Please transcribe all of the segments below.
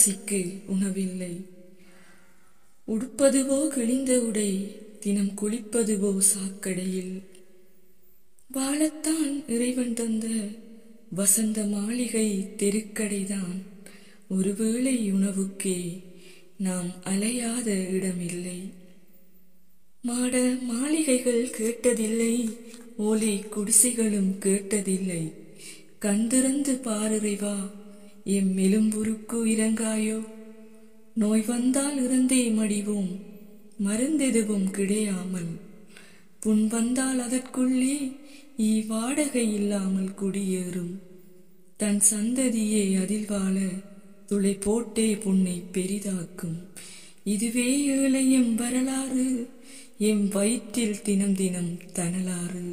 பசிக்கு உணவில்லை உடுப்பதுவோ கிழிந்த உடை தினம் குளிப்பதுவோ சாக்கடையில் வாழத்தான் இறைவன் தந்த வசந்த மாளிகை தெருக்கடைதான் ஒருவேளை உணவுக்கே நாம் அலையாத இடமில்லை மாட மாளிகைகள் கேட்டதில்லை ஓலை குடிசைகளும் கேட்டதில்லை கண் திறந்து பாருறைவா எம் எலும்புருக்கு இறங்காயோ நோய் வந்தால் இறந்தே மடிவோம் மருந்தெதுவும் கிடையாமல் புண் வந்தால் அதற்குள்ளே ஈ வாடகை இல்லாமல் குடியேறும் தன் சந்ததியே அதில் வாழ துளை போட்டே புண்ணை பெரிதாக்கும் இதுவே ஏழை எம் வரலாறு எம் வயிற்றில் தினம் தினம் தனலாறு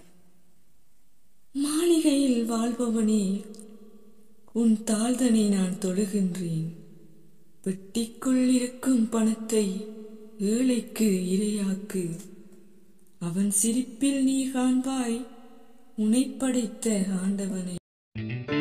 மாளிகையில் வாழ்பவனே உன் தாழ்தனை நான் தொழுகின்றேன் பெட்டிக்குள் இருக்கும் பணத்தை ஏழைக்கு இரையாக்கு அவன் சிரிப்பில் நீ காண்பாய் உனை படைத்த ஆண்டவனை